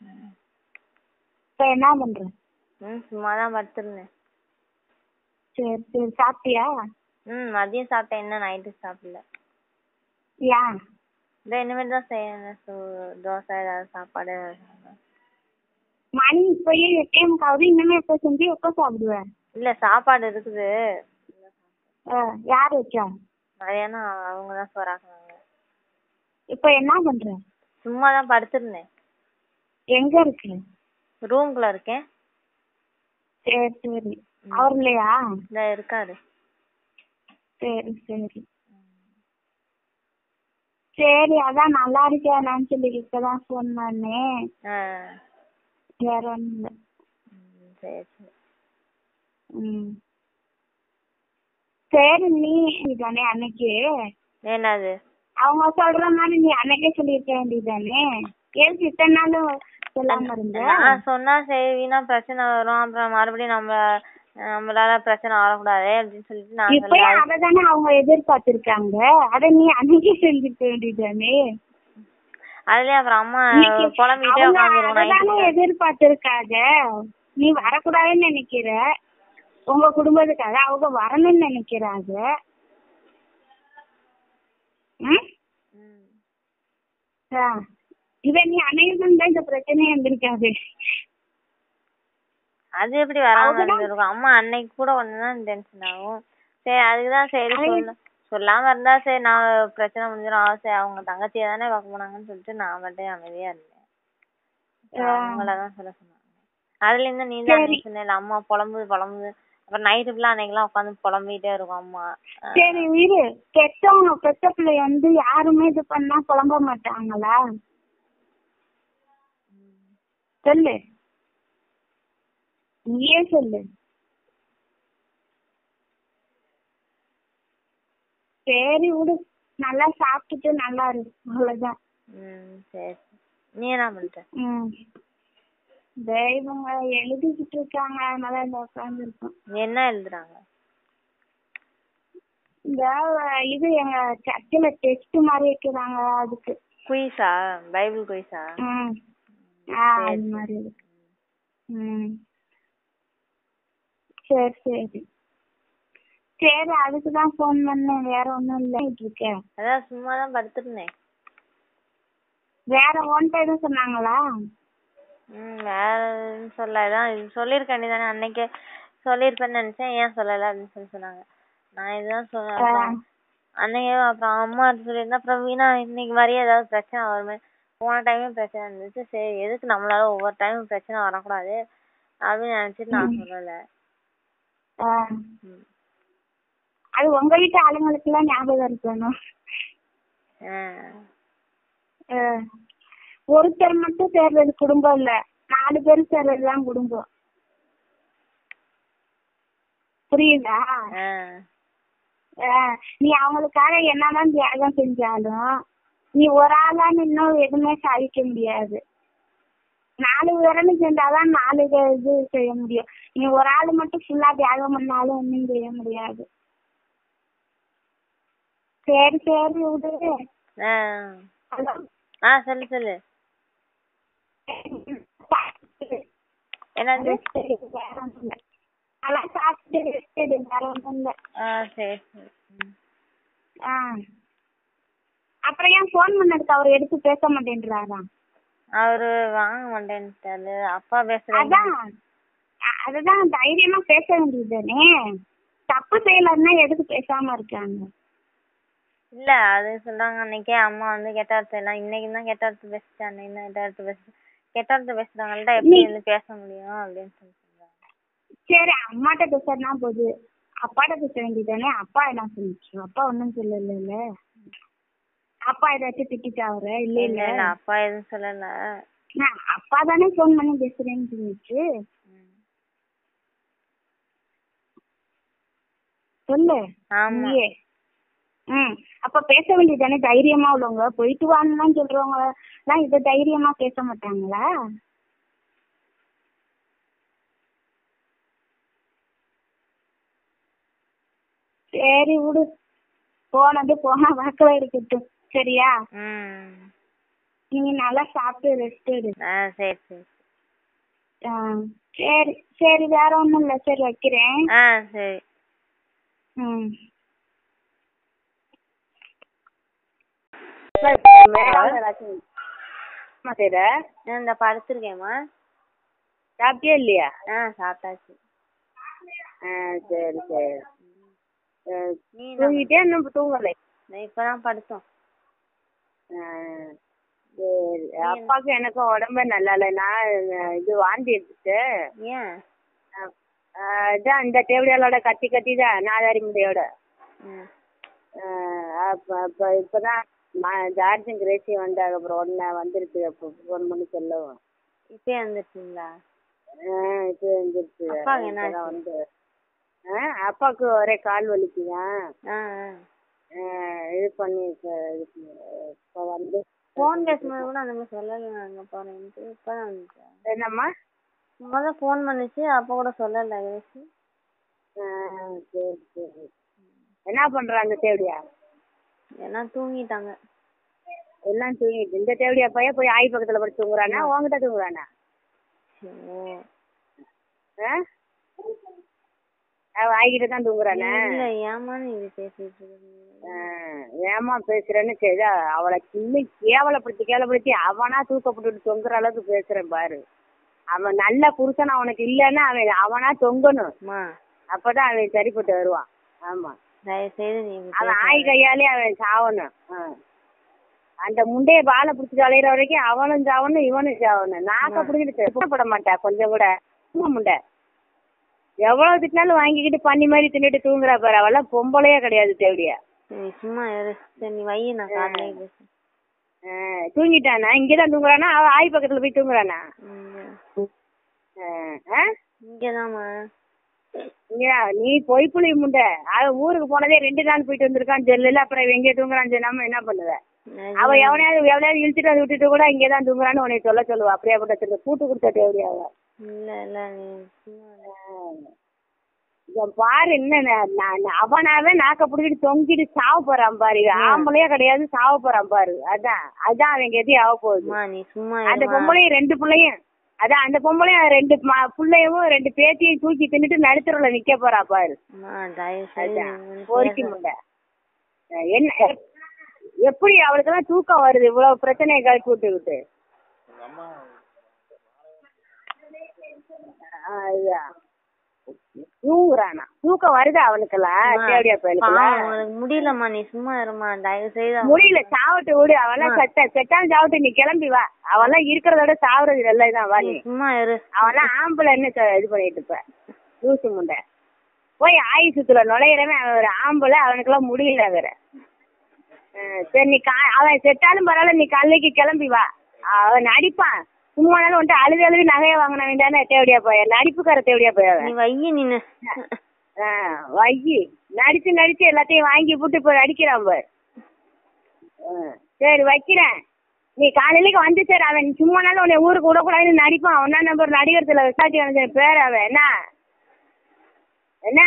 Speaker 1: இப்ப என்ன பண்ற
Speaker 2: ம் சும்மா தான் படுத்திருந்தேன்
Speaker 1: சரி சரி சாப்பிட்டியா
Speaker 2: ம் மதியம் சாப்பிட்டேன் இன்னும் நைட்டு சாப்பிடல
Speaker 1: ஏன்
Speaker 2: இதோ இனிமேல் தான் செய்யணும் சோ தோசை ஏதாவது சாப்பாடு ஏதாவது சாப்பிடணும்.
Speaker 1: மணி இப்பயே எட்டே முக்காவது இன்னுமே எப்போ செஞ்சு எப்போ சாப்பிடுவ
Speaker 2: இல்ல சாப்பாடு இருக்குது
Speaker 1: ஆ, யார் வச்சா
Speaker 2: மதியானம் அவங்க தான் சோறாக்குனாங்க
Speaker 1: இப்போ என்ன பண்ற
Speaker 2: சும்மா தான் படுத்திருந்தேன்
Speaker 1: எங்க இருக்கு
Speaker 2: ரூம்குள்ள இருக்கேன்
Speaker 1: சரி சரி அவர் இல்லையா
Speaker 2: இந்த இருக்காரு
Speaker 1: சரி சரி சரி அதான் நல்லா இருக்கியான்னு சொல்லி இப்பதான் ஃபோன் பண்ணேன்
Speaker 2: ஆ
Speaker 1: வேற ஒண்ணும் இல்ல
Speaker 2: ம், சரி சரி
Speaker 1: ம் சரி நீ தானே அன்னைக்கு
Speaker 2: என்னது
Speaker 1: அவங்க சொல்ற மாதிரி நீ அன்னைக்கே சொல்லியிருக்க வேண்டியதானே ஏன் இத்தனை நாளும் சொல்லாம இருந்த
Speaker 2: நான் சொன்னா சரி வீணா பிரச்சனை வரும் அப்புறம் மறுபடியும் நம்ம நம்மளால பிரச்சனை வரக்கூடாது அப்படின்னு சொல்லிட்டு நான்
Speaker 1: இப்பயும்
Speaker 2: சொல்ல
Speaker 1: அததானே அவங்க எதிர்பார்த்திருக்காங்க அத நீ அன்னைக்கே செஞ்சுக்க வேண்டியதானே
Speaker 2: அதுலயே அப்புறம் அம்மா
Speaker 1: இன்னைக்கு
Speaker 2: புலம்பிட்டே
Speaker 1: அவங்க
Speaker 2: உட்காந்துருக்கோம்
Speaker 1: அததானே எதிர்பார்த்திருக்காங்க நீ வரக்கூடாதுன்னு நினைக்கிற உங்க குடும்பத்துக்காக அவங்க வரணும்னு நினைக்கிறாங்க ம்? ஆ. இத நீ அன்னைக்கு தான் இந்த பிரச்சனையே இருந்திருக்காது
Speaker 2: அது எப்படி வராம
Speaker 1: அவங்கதான்
Speaker 2: இருந்திருக்கும் அம்மா அன்னைக்கு கூட ஒண்ணுதான் டென்ஷன் ஆகும் சரி அதுக்குதான் சரி சொல்ல சொல்லாம இருந்தா சரி நான் பிரச்சனை முடிஞ்சிடும் ஆ, சரி அவங்க தங்கச்சியை தானே பார்க்க போனாங்கன்னு சொல்லிட்டு நான் மட்டும் அமைதியா இருந்தேன் அப்புறம் அவங்களதான் சொல்ல சொன்னாங்க அதுல இருந்து நீ தான் அன்னைக்கு சொன்னேல அம்மா புலம்புது புலம்புது அப்புறம் நைட்டு ஃபுல்லா அன்னைக்கெல்லாம் உட்காந்து புலம்பிட்டே இருக்கும் அம்மா ஆ,
Speaker 1: சரி இரு பெத்தவங்க பெத்த பிள்ளை வந்து யாருமே இது பண்ணா புலம்ப மாட்டாங்களா சொல்லு நீயே சொல்லு சரி விடு நல்லா சாப்பிட்டுட்டு நல்லா இரு அவ்வளவுதான்
Speaker 2: ம் சரி சரி. நீ என்ன பண்ற
Speaker 1: ம் தெய்வங்க எழுதிக்கிட்டு இருக்காங்க அதனால இந்த உட்காந்துருக்கோம்
Speaker 2: என்ன எழுதுறாங்க
Speaker 1: இந்த இது எங்க சர்ச்சில் டெஸ்ட் மாதிரி வைக்கிறாங்க அதுக்கு
Speaker 2: குயிஸா பைபிள் குயிஸா
Speaker 1: ம் ஆ அது மாதிரி இருக்கு ம் சரி சரி சரி அதுக்கு தான் ஃபோன் பண்ணேன் வேற ஒன்றும் இல்லை இருக்கேன்
Speaker 2: அதான் சும்மா தான் படுத்திருந்தேன்
Speaker 1: வேற ஒன்ட்ட எதுவும் சொன்னாங்களா
Speaker 2: ம் வேற எதுவும் சொல்ல இதான் இது சொல்லிருக்க வேண்டியதானே அன்னைக்கே சொல்லிருப்பேன்னு நினைச்சேன் ஏன் சொல்லல அப்படின்னு சொல்லி சொன்னாங்க நான் இதுதான் சொன்னேன் அன்னைக்கே அப்புறம் அம்மா சொல்லியிருந்தா அப்புறம் வீணா இன்னைக்கு மாதிரியே ஏதாவது பிரச்சனை வருமே போன டைமே பிரச்சனை இருந்துச்சு சரி எதுக்கு நம்மளால ஒவ்வொரு டைமும் பிரச்சனை வரக்கூடாது அப்படின்னு நினைச்சிட்டு நான் சொல்லல
Speaker 1: ஆ,
Speaker 2: ம்.
Speaker 1: அது உங்க வீட்டு ஆளுங்களுக்கெல்லாம் ஞாபகம் இருக்கணும்
Speaker 2: ஆ.
Speaker 1: ஆ. ஒருத்தர் மட்டும் சேர்றது குடும்பம் இல்ல நாலு பேர் சேர்றதுதான் குடும்பம் புரியுதா
Speaker 2: ஆ.
Speaker 1: ஆ, நீ அவங்களுக்காக என்னதான் தியாகம் செஞ்சாலும் நீ ஒரு ஆளா இன்னும் எதுவுமே சாதிக்க முடியாது நாலு பேரும் சேர்ந்தாதான் நாலு இது இது செய்ய முடியும் நீ ஒரு ஆளு மட்டும் ஃபுல்லா தியாகம் பண்ணாலும் ஒண்ணும் செய்ய முடியாது சரி சரி விடு
Speaker 2: ஆ.
Speaker 1: ஹலோ.
Speaker 2: ஆ சொல்லு சொல்லு என்னது
Speaker 1: வேற ஒண்ணும் இல்ல. அதெல்லாம் சாப்பிட்டு rest எடு, வேற ஒண்ணும் இல்ல.
Speaker 2: ஆ சரி சரி ம்.
Speaker 1: ஆ. அப்புறம் ஏன் ஃபோன் பண்ணதுக்கு அவர் எடுத்து பேச மாட்டேன்றாரா
Speaker 2: அவரு வாங்க மாட்டேன்ட்டாரு அப்பா பேசுறேன்
Speaker 1: அதான் அ- அதுதான் தைரியமா பேச வேண்டியதுதானே தப்பு செய்யலன்னா எதுக்கு பேசாம இருக்காங்க
Speaker 2: இல்ல அது சொல்றாங்க அன்னைக்கே அம்மா வந்து கெட்ட வார்த்தை எல்லாம் இன்னைக்கு தான் கெட்ட வார்த்தை பேசிட்டு அன்னைக்கு தான் கெட்ட வார்த்தை பேசு கெட்ட வார்த்தை பேசுறவங்கள்ட்ட எப்படி வந்து பேச முடியும் அப்படின்னு சொல்லி சொல்றாங்க
Speaker 1: சரி அம்மாட்ட பேசுறதுனா போது அப்பாட்ட பேச வேண்டியதானே அப்பா என்ன சொல்லிச்சு அப்பா ஒன்னும் சொல்லல அப்பா ஏதாச்சும் திட்டிட்டா அவர இல்ல
Speaker 2: இல்ல
Speaker 1: இல்ல
Speaker 2: இல்ல அப்பா எதுவும் சொல்லல
Speaker 1: நான் அப்பா தானே ஃபோன் பண்ணி பேசுறேன்னு சொல்லிச்சு
Speaker 2: ம்.
Speaker 1: சொல்லு
Speaker 2: ஆமா
Speaker 1: நீயே ம் அப்ப பேச வேண்டியதானே தைரியமா உள்ளவங்க போயிட்டு வான்னு சொல்றவங்க எல்லாம் இத தைரியமா பேச மாட்டாங்களா சரி விடு போனது போனா வாக்குல இருக்கட்டும் சரியா
Speaker 2: ம்
Speaker 1: நீ நல்லா சாப்பிட்டு ரெஸ்ட் எடு
Speaker 2: ஆ சரி சரி
Speaker 1: ஆ, சரி சரி வேற ஒண்ணும் இல்ல சரி வைக்கிறேன்
Speaker 2: ஆ சரி
Speaker 1: ம் மேடம் ஏதாச்சும் அம்மா செய்ற
Speaker 2: நான் இந்த படுத்திருக்கேம்மா
Speaker 1: சாப்பிட்டியா இல்லையா
Speaker 2: ஆ சாப்பிட்டாச்சு
Speaker 1: ஆ சரி சரி ஆ,
Speaker 2: நீ என்ன
Speaker 1: தூங்கிட்டே இன்னும் தூங்கலை
Speaker 2: நான் இப்பதான் படுத்தோம்
Speaker 1: ஆ, சரி அப்பாவுக்கு எனக்கும் உடம்பே நல்லா இல்லை நான் இது வாந்தி எடுத்துட்டு
Speaker 2: ஏன்
Speaker 1: ஆ, இதான் இந்த தேவடியாலோட கத்தி கத்தி தான் நாதாரி முடையோட
Speaker 2: ம்
Speaker 1: அப்போ அப்போ இப்போ தான் ஜார்ஜும் கிரேசி வந்தாங்க அப்புறம் உடனே வந்துருச்சு அப்போ ஃபோன் பண்ணி சொல்லவும்
Speaker 2: இப்பயே வந்துருச்சுங்களா
Speaker 1: ஆ இப்போ வந்துருச்சு
Speaker 2: அப்பாவுக்கு என்ன
Speaker 1: இப்பதான் வந்து ஆ அப்பாவுக்கு ஒரே கால் வலிக்குதான்
Speaker 2: ஆ
Speaker 1: ஆ, இது பண்ணி இப்போ இது பண்ணி, இப்போ வந்து
Speaker 2: ஃபோன் பேசும்போது கூட அந்த மாதிரி சொல்லலை அங்கே போறேன்ட்டு இப்பதான் வந்துச்சு
Speaker 1: என்னம்மா
Speaker 2: முதல்ல ஃபோன் பண்ணுச்சு அப்போ கூட சொல்லலை கிரேசி
Speaker 1: ஆ, சரி சரி என்ன பண்றாங்க தேவடியா
Speaker 2: எல்லாம் தூங்கிட்டாங்க
Speaker 1: எல்லாம் தூங்கிட்டு இந்த தேவடியா பையன் போய் ஆய் பக்கத்துல படுத்து தூங்குறானா உங்ககிட்ட தூங்குறானா
Speaker 2: சோ
Speaker 1: ஆ அவன் ஆய்கிட்ட தான் தூங்குறானா
Speaker 2: இல்ல ஏமா நீ இது பேசிட்டு இருக்க
Speaker 1: ஆ, ஏம்மா பேசுறேன்னு சரி அவளை இன்னும் கேவலப்படுத்தி கேவலப்படுத்தி அவனா தூக்கப்பட்டு தொங்குற அளவுக்கு பேசுறேன் பாரு அவன் நல்ல புருஷன் அவனுக்கு இல்லைன்னா அவன் அவனா தொங்கணும்
Speaker 2: அம்மா
Speaker 1: அப்பதான் அவன் சரிப்பட்டு வருவான் ஆமா
Speaker 2: தயவு செய்து நீ இப்படி
Speaker 1: அவன் ஆய் கையாலே அவன் சாவணும் ஆ. அந்த முண்டைய பாலை பிடிச்சி அலையிற வரைக்கும் அவனும் சாவணும் இவனும் சாவணும் நாக்க பிடிச்சிட்டு சுத்தப்பட மாட்டா கொஞ்சம் கூட சும்மா முண்டை எவ்வளவு திட்டினாலும் வாங்கிக்கிட்டு பண்ணி மாதிரி தின்னுட்டு தூங்குறா பாரு அவெல்லாம் பொம்பளையே கிடையாது தேவடியா
Speaker 2: சரி, நீ சும்மா இரு சரி நீ வை நான் காலையிலே பேசுறேன்
Speaker 1: ஆ, தூங்கிட்டானா இங்கதான் தூங்குறானா அவ ஆய் பக்கத்துல போய் தூங்குறானா
Speaker 2: ம்.
Speaker 1: ஆ, ஆ?
Speaker 2: இங்கதாம்மா
Speaker 1: இங்க நீ பொய் புளி முண்டை அவன் ஊருக்கு போனதே ரெண்டு நாள் போயிட்டு வந்திருக்கான் சொல்லல அப்புறம் இவன் எங்கே தூங்குறான்னு சொல்லாம என்ன பண்ணுவ
Speaker 2: நிஜம்.
Speaker 1: அவ எவனையாவது எவனையாவது இழுத்துட்டு வந்து விட்டுட்டு கூட இங்கதான் தூங்குறான்னு உன்னை சொல்ல சொல்லுவா அப்படியே பட்ட கூட்டு கொடுத்த தேவையாவ
Speaker 2: இல்ல இல்ல நீ சும்மா இரு.
Speaker 1: இவன் பாரு என்ன நா- நான் அவனாவே நாக்க பிடிக்கிட்டு தொங்கிட்டு சாவ போறான் பாரு இவன் ஆம்பளையே கிடையாது சாவ போறான் பாரு அதான் அதான் அவன் எதையும் ஆக போகுது
Speaker 2: அம்மா நீ சும்மா
Speaker 1: அந்த
Speaker 2: இருமா.
Speaker 1: பொம்பளையும் ரெண்டு பிள்ளையும் அதான் அந்த பொம்பளையும் ரெண்டு ம- பிள்ளையும் ரெண்டு பேத்தியும் தூக்கி தின்னுட்டு நடுத்தருல நிக்க போறா பாரு
Speaker 2: அம்மா தயவு செய்து
Speaker 1: அதான்
Speaker 2: நீ வந்து
Speaker 1: பொறுக்கி
Speaker 2: பேச-
Speaker 1: முண்டை அஹ் என்ன எப்படி அவளுக்கு எல்லாம் தூக்கம் வருது இவ்வளவு பிரச்சனையை கழிச்சு விட்டுக்கிட்டு அஹ் ஐயா. தூங்குறானா தூக்கம் வருதா அவனுக்கெல்லாம்
Speaker 2: அம்மா,
Speaker 1: தேவடியா பயலுக்கெல்லாம்
Speaker 2: பாவம், உனக்கு முடியலம்மா நீ சும்மா இருமா தயவு செய்து அவன்
Speaker 1: முடியல சாவட்டு விடு அவெல்லாம் செத்த செட்டாலும் சாவட்டு நீ கிளம்பி வா அவெல்லாம் இருக்கிறத விட சாவறது நல்லதுதான் வா
Speaker 2: நீ
Speaker 1: நீ
Speaker 2: சும்மா இரு
Speaker 1: அவெல்லாம் ஆம்பளை என்ன சொ- இது பண்ணிட்டு இருப்ப லூசு முண்டை போய் ஆயுசுத்துல நுழையிறவன் அவன் ஒரு ஆம்பளை அவனுக்கெல்லாம் முடியல வேற அஹ் சரி நீ கா அவன் செத்தாலும் பரவாயில்ல நீ கல்லைக்கு கிளம்பி வா அவன் நடிப்பான் சும்மா நாளும் வந்துட்டு அழுது அழுது நகைய வாங்கின வேண்டானே தேவடியா போய நடிப்புக்கார தேவடியா போய் அவன்
Speaker 2: நீ வையி நீனு
Speaker 1: ஆஹ் வையி நடிச்சு நடிச்சு எல்லாத்தையும் வாங்கி போட்டு இப்ப நடிக்கிறான் பாரு ஆஹ் சரி வைக்கிறேன் நீ காலையிலக்கு வந்து சரி அவன் சும்மா நாளும் உன்னை ஊருக்கு விடக்கூடாதுன்னு நடிப்பான் ஒன்னா நம்பர் நடிகரத்துல விசாரிச்சு வந்து பேர் அவன் என்ன என்ன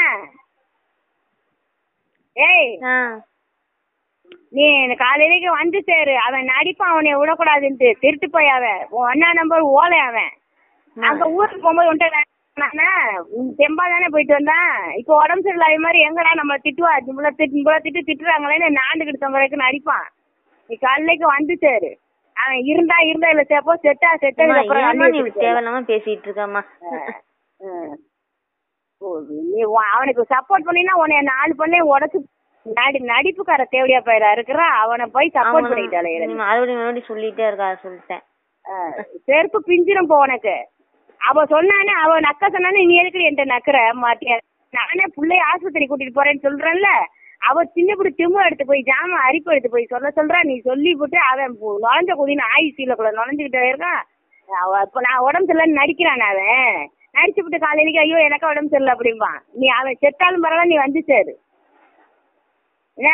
Speaker 1: ஏய்
Speaker 2: ஆ
Speaker 1: நீ காலையிலக்கு வந்து சேரு அவன் நடிப்பான் அவனை விடக்கூடாதுன்ட்டு திருட்டு போய் அவன் உன் அண்ணா நம்பர் ஓலை அவன் அங்க ஊருக்கு போகும்போது உன்ட்ட தெம்பா தானே போயிட்டு வந்தான் இப்போ உடம்பு சரியில்லாத மாதிரி எங்கடா நம்ம திட்டுவா இவ்வளவு திட்டு இவ்வளவு திட்டு திட்டுறாங்களேன்னு நாண்டுகிட்டு தம்பரைக்கு நடிப்பான் நீ காலைக்கு வந்து சேரு அவன் இருந்தா இருந்தா இல்ல சேப்போ செட்டா செட்டதுக்கு அப்புறம்
Speaker 2: ஏமா
Speaker 1: வண்டி
Speaker 2: நீ
Speaker 1: எடுத்துட்டு
Speaker 2: தேவையில்லாம பேசிட்டு இருக்கம்மா
Speaker 1: ஆஹ். ஓ, நீ உன் அவனுக்கு சப்போர்ட் பண்ணினா உன்னை நாலு பண்ணே உடச்சு நடி நடிப்புக்கார தேவடியா பயிரா இருக்கிறா அவனை போய் சப்போர்ட் பண்ணிட்டாலே
Speaker 2: நீ மறுபடியும் மறுபடியும் சொல்லிட்டே இருக்கா சொல்லிட்டேன்
Speaker 1: செருப்பு பிஞ்சிரும் போ உனக்கு அவ சொன்னானே அவ நக்க சொன்னானே நீ எதுக்கு என்கிட்ட நக்குற மாட்டியா நானே பிள்ளைய ஆஸ்பத்திரி கூட்டிட்டு போறேன்னு சொல்றேன்ல அவ சின்ன பிடி திம்மு எடுத்து போய் ஜாம அரிப்பு எடுத்து போய் சொல்ல சொல்றா நீ சொல்லி போட்டு அவன் பு- நுழைஞ்ச குதின்னு ஆயுசியில கூட நுழைஞ்சுக்கிட்டே இருக்கான் அவ இப்ப நான் உடம்பு சரியில்லைன்னு நடிக்கிறான் அவன் நடிச்சு விட்டு காலையிலக்கு ஐயோ எனக்கு உடம்பு சரியில்லை அப்படிம்பான் நீ அவன் செத்தாலும் பரவாயில்ல நீ வந்து சேரு என்ன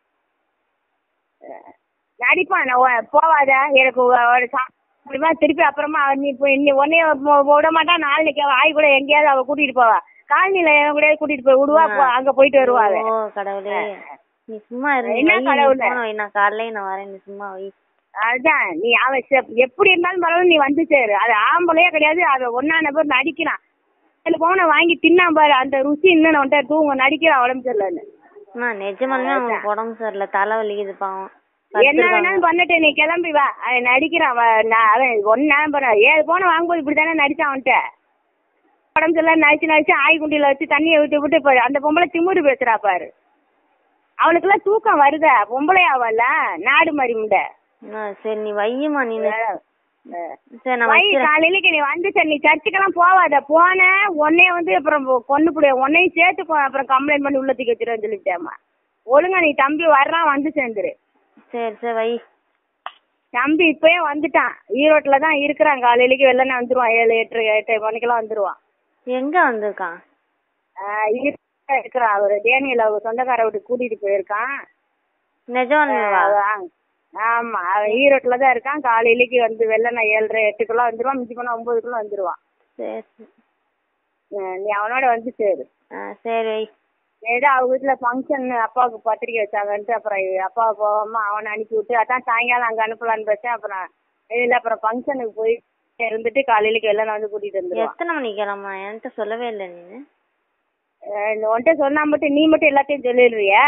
Speaker 1: நடிப்பான் நான் உ- போவாத எனக்கு உ- ஒரு சா- அப்படிமா திருப்பி அப்புறமா அவ நீ போய் நீ உன்னைய மு- விட மாட்டா நாளைக்கு அவ ஆய் கூட எங்கேயாவது அவ கூட்டிட்டு போவா காலனில என் கூட கூட்டிட்டு போய் விடுவா போ- அங்க போயிட்டு வருவா அவ
Speaker 2: ஓ கடவுளே நீ சும்மா இரு நீ
Speaker 1: என்ன
Speaker 2: வை, நீ
Speaker 1: கடவுளே?
Speaker 2: போன வை நான் காலையில நான் வரேன் நீ சும்மா வை
Speaker 1: அதான் நீ அவன் செ- எப்படி இருந்தாலும் பரவாயில்ல நீ வந்து சேரு அது ஆம்பளையே கிடையாது அவ ஒன்னா நபர் நடிக்கிறான் அதுல போன வாங்கி தின்னான் பாரு அந்த ருசி இன்னும் வந்துட்டு தூங்க நடிக்கிறான் உடம்பு சரியில்லைன்னு
Speaker 2: அம்மா நிஜமாலுமே அவனுக்கு உடம்பு சரியில்லை தலை வலிக்குது பாவம்
Speaker 1: என்ன வேணாலும் பண்ணட்டு நீ கிளம்பி வா அவன் நடிக்கிறான் வ- நான் அவன் ஒன்னு நேரம் பண்ண ஏழு போன வாங்கும்போது இப்படித்தானே நடிச்சான் அவன்கிட்ட உடம்பு சரியில்லை நடிச்சு நடிச்சு ஆய் குண்டியில வச்சு தண்ணியை விட்டு விட்டு இப்போ அந்த பொம்பளை திமிரு பேசுறா பாரு அவளுக்கெல்லாம் தூக்கம் வருதா பொம்பளை ஆவல்ல நாடு மாதிரி முண்டை
Speaker 2: அம்மா, சரி நீ வையுமா நீ சரி நான்
Speaker 1: வை
Speaker 2: வைக்கிறேன்
Speaker 1: காலையிலக்கு நீ வந்து சரி நீ சர்ச்சுக்கெல்லாம் போவாத போன உன்னைய வந்து அப்புறம் கொண்டு போடு உன்னையும் சேர்த்து கொ- அப்புறம் கம்ப்ளைண்ட் பண்ணி உள்ள தூக்கி வச்சிருவேன் சொல்லிட்டேம்மா ஒழுங்கா நீ தம்பி வர்றான் வந்து சேர்ந்துரு
Speaker 2: சரி சரி வை
Speaker 1: தம்பி இப்பயே வந்துட்டான் ஈரோட்ல தான் இருக்கிறான் காலையிலக்கு வெள்ளனே வந்துருவான் ஏழு எட்டு எட்டு மணிக்கெல்லாம் வந்துருவான்
Speaker 2: எங்க வந்திருக்கான்
Speaker 1: ஆஹ் ஈரோட்ல இருக்கிறான் அவரு டேனியல் அவங்க சொந்தக்கார வீட்டுக்கு கூட்டிட்டு போயிருக்கான்
Speaker 2: நிஜம்
Speaker 1: அவன் ஆமா அவன் ஈரோட்ல தான் இருக்கான் காலையிலக்கு வந்து வெள்ளனை ஏழரை எட்டுக்குள்ள வந்துருவான் மிஞ்சி போனா ஒன்பதுக்குள்ள வந்துருவான்
Speaker 2: சரி சரி
Speaker 1: ஆஹ் நீ அவனோட வந்து சேரு
Speaker 2: ஆ சரி வை
Speaker 1: ஏதோ அவங்க வீட்டுல ஃபங்க்ஷன் அப்பாவுக்கு பத்திரிக்கை வச்சாங்கன்ட்டு அப்புறம் அப்பா போகாம அவனை அனுப்பி விட்டு அதான் சாயங்காலம் அங்க அனுப்பலான்னு பார்த்தேன் அப்புறம் இல்ல அப்புறம் ஃபங்க்ஷனுக்கு போய் இருந்துட்டு காலையிலக்கு எல்லாம் வந்து கூட்டிட்டு வந்துருவான்
Speaker 2: எத்தனை மணிக்கு கிளம்பா என்கிட்ட சொல்லவே இல்லை நீ
Speaker 1: அஹ் இந்த உன்கிட்ட சொன்னா மட்டும் நீ மட்டும் எல்லாத்தையும் சொல்லிடுறியா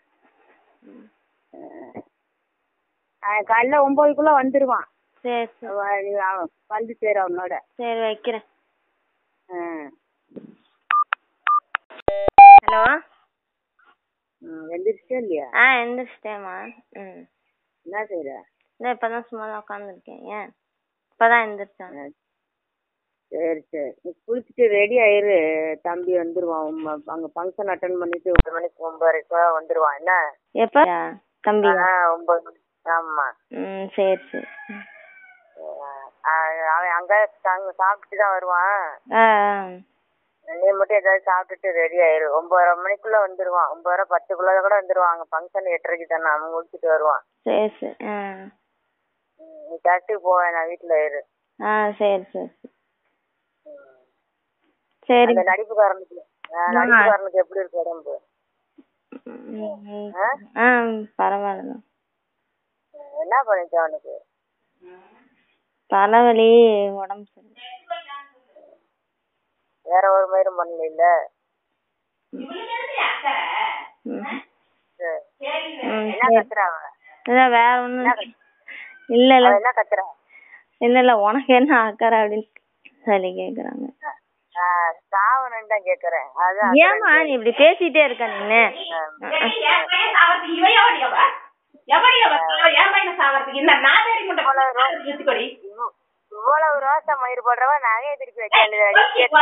Speaker 1: அஹ் காலைல ஒன்பதுக்குள்ள வந்துருவான்
Speaker 2: சரி சரி
Speaker 1: அவ- நீ அவன் வந்து சேரு அவனோட
Speaker 2: சரி வைக்கிறேன்
Speaker 1: அஹ்
Speaker 2: ஹலோ
Speaker 1: ம், எந்திரிச்சிட்டே இல்லையா
Speaker 2: ஆ எந்திரிச்சிட்டேம்மா ம்
Speaker 1: என்ன செய்யற
Speaker 2: இல்லை இப்போதான் சும்மா தான் உட்காந்துருக்கேன் ஏன் இப்போதான் எந்திரிச்சேன்
Speaker 1: சரி சரி நீ குளிச்சுட்டு ரெடி ஆயிரு தம்பி வந்துருவான் உம்ம- அங்க ஃபங்க்ஷன் அட்டன் பண்ணிட்டு ஒரு மணிக்கு ஒன்பதரைக்கு வந்துருவான் என்ன
Speaker 2: எப்போ தம்பி
Speaker 1: ஆ, ஒன்பது மணி ஆமா
Speaker 2: ம் சரி சரி
Speaker 1: ஆ, அவன் அங்க தங்க சாப்பிட்டுட்டு தான் வருவான்
Speaker 2: ஆ
Speaker 1: நீ மட்டும் ஏதாவது சாப்பிட்டுட்டு ரெடி ஆயிரு ஒன்பதரை மணிக்குள்ள வந்துருவான் ஒன்பதரை பத்துக்குள்ள கூட வந்துருவான் அங்க ஃபங்க்ஷன் எட்டரைக்கு தானே அவன் முடிச்சிட்டு வருவான்
Speaker 2: சரி சரி ஆ
Speaker 1: நீ கரெக்டுக்கு போவேன் நான் வீட்டுல இரு
Speaker 2: ஆ சரி சரி சரி
Speaker 1: அந்த நடிப்புக்காரனுக்கு ஆ, நடிப்புக்காரனுக்கு எப்படி இருக்கு உடம்பு
Speaker 2: ம், ஆ பரவாயில்ல
Speaker 1: என்ன பண்ணிச்சு அவனுக்கு
Speaker 2: தலைவலி உடம்பு சரி
Speaker 1: வேற ஒரு மயிரும் பண்ணல இல்ல
Speaker 2: ம்
Speaker 1: சரி.
Speaker 2: ம்
Speaker 1: என்ன
Speaker 2: சரி
Speaker 1: கத்துறா அவன்
Speaker 2: இல்லை வேற ஒன்றும் இல்லை இல்லை
Speaker 1: அவன் என்ன கத்துறா
Speaker 2: இல்லை இல்லை உனக்கு என்ன அக்கறை அப்படின்னு சொல்லி கேட்குறாங்க
Speaker 1: சாவணும்னு தான் கேக்குறேன் அதான்
Speaker 2: ஏம்மா நீ இப்படி பேசிட்டே இருக்க நீனு
Speaker 1: இவ்வ- இவ்வளவு ரோசா மயிர் போடுறவ நகையை திருப்பி வைக்க வேண்டியது